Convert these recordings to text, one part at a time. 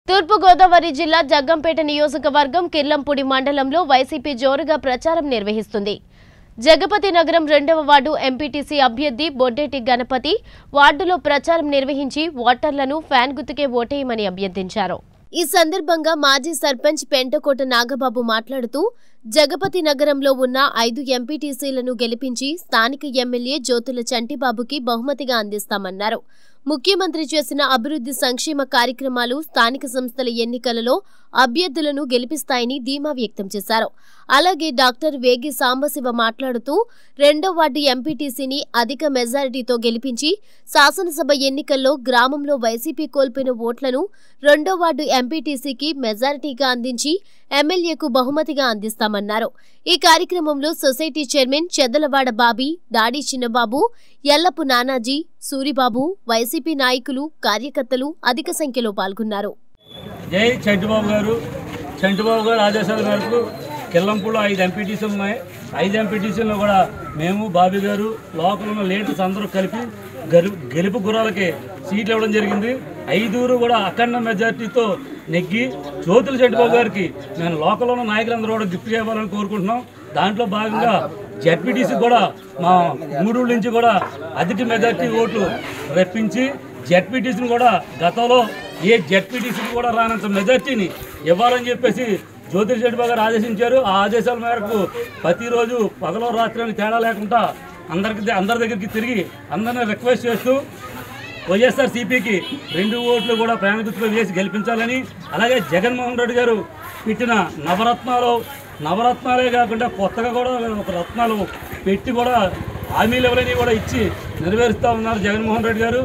తూర్పుగోదావరి జిల్లా జగ్గంపేట నియోజకవర్గం కిర్లంపూడి మండలంలో వైసీపీ జోరుగా ప్రచారం నిర్వహిస్తుంది జగపతి నగరం రెండవ వార్డు ఎంపీటీసీ అభ్యర్థి బొడ్డేటి గణపతి వార్డులో ప్రచారం నిర్వహించి ఓటర్లను ఫ్యాన్ గుర్తుకే ఓటేయమని అభ్యర్థించారు ఈ సందర్భంగా మాజీ సర్పంచ్ పెంటకోట నాగబాబు మాట్లాడుతూ జగపతి నగరంలో ఉన్న ఐదు ఎంపీటీసీలను గెలిపించి స్థానిక ఎమ్మెల్యే జ్యోతుల చంటిబాబుకి బహుమతిగా అందిస్తామన్నారు ముఖ్యమంత్రి చేసిన అభివృద్ధి సంక్షేమ కార్యక్రమాలు స్థానిక సంస్థల ఎన్నికలలో అభ్యర్థులను గెలిపిస్తాయని ధీమా వ్యక్తం చేశారు అలాగే డాక్టర్ వేగి సాంబశివ మాట్లాడుతూ రెండో వార్డు ఎంపీటీసీని అధిక మెజారిటీతో గెలిపించి శాసనసభ ఎన్నికల్లో గ్రామంలో వైసీపీ కోల్పోయిన ఓట్లను రెండో వార్డు ఎంపీటీసీకి మెజారిటీగా అందించి ఎమ్మెల్యేకు బహుమతిగా అందిస్తామన్నారు ఈ కార్యక్రమంలో సొసైటీ చైర్మన్ చెదలవాడ బాబీ దాడి చిన్నబాబు ఎల్లపు నానాజీ సూరిబాబు వైసీపీ నాయకులు కార్యకర్తలు అధిక సంఖ్యలో పాల్గొన్నారు జై చంటిబాబు గారు చంటిబాబు గారు ఆదేశాల మేరకు కిల్లంపూడిలో ఐదు ఎంపీటీసీలు ఉన్నాయి ఐదు ఎంపీటీసీల్లో కూడా మేము బాబీ గారు లోకల్ ఉన్న లీడర్స్ అందరూ కలిపి గెలు గెలుపు గుర్రాలకి సీట్లు ఇవ్వడం జరిగింది ఐదుగురు కూడా అఖండ మెజార్టీతో నెగ్గి జ్యోతుల చంటిబాబు గారికి నేను లోకల్లో ఉన్న నాయకులందరూ కూడా గిఫ్ట్ చేయాలని కోరుకుంటున్నాం దాంట్లో భాగంగా జడ్పీటీసీ కూడా మా మూడు నుంచి కూడా అధిక మెజార్టీ ఓట్లు రప్పించి జడ్పీటీసీని కూడా గతంలో ఏ జడ్పీటీసీకి కూడా రానంత మెజార్టీని ఇవ్వాలని చెప్పేసి జ్యోతిష్ రెడ్డి గారు ఆదేశించారు ఆ ఆదేశాల మేరకు ప్రతిరోజు పగలో రాత్రి అని తేడా లేకుండా అందరికి అందరి దగ్గరికి తిరిగి అందరిని రిక్వెస్ట్ చేస్తూ వైఎస్ఆర్ సిపికి రెండు ఓట్లు కూడా ప్రాణగుర్తుగా వేసి గెలిపించాలని అలాగే జగన్మోహన్ రెడ్డి గారు పెట్టిన నవరత్నాలు నవరత్నాలే కాకుండా కొత్తగా కూడా ఒక రత్నాలు పెట్టి కూడా హామీలు ఎవరైనా కూడా ఇచ్చి నెరవేరుస్తూ ఉన్నారు జగన్మోహన్ రెడ్డి గారు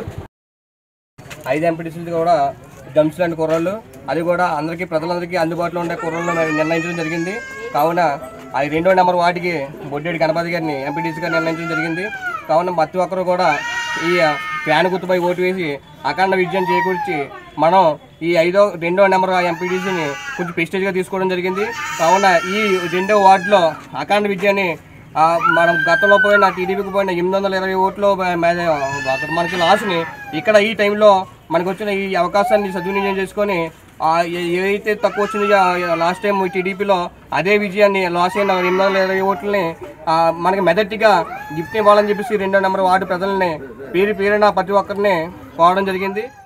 ఐదు ఎంపీటీసీలు కూడా డంప్స్ లాంటి కుర్రాళ్ళు అది కూడా అందరికీ ప్రజలందరికీ అందుబాటులో ఉండే కుర్రాళ్ళు నిర్ణయించడం జరిగింది కావున అది రెండో నెంబర్ వాటికి బొడ్డేడి గణపతి గారిని ఎంపీటీసీ గారిని నిర్ణయించడం జరిగింది కావున ప్రతి ఒక్కరు కూడా ఈ ఫ్యాన్ గుర్తుపై ఓటు వేసి అఖండ విజయం చేకూర్చి మనం ఈ ఐదో రెండో నెంబర్ ఎంపీటీసీని కొంచెం ప్రెస్టేజ్గా తీసుకోవడం జరిగింది కావున ఈ రెండో వార్డులో అఖండ విజయాన్ని ఆ, మనం గతంలో పోయిన టీడీపీకి పోయిన ఎనిమిది వందల ఇరవై ఓట్లు మ- మ- అక్కడ మనకి లాస్ని ఇక్కడ ఈ టైంలో మనకు వచ్చిన ఈ అవకాశాన్ని సద్వినియోగం చేసుకొని ఆ, ఏ- ఏదైతే తక్కువ వచ్చిందో లాస్ట్ టైం టీడీపీలో అదే విజయాన్ని లాస్ అయిన ఎనిమిది వందల ఇరవై ఓట్లని ఆ, మనకి మెదటిగా గిఫ్ట్ ఇవ్వాలని చెప్పేసి రెండో నెంబర్ వార్డు ప్రజల్ని పేరు పేరున ప్రతి ఒక్కరిని కోవడం జరిగింది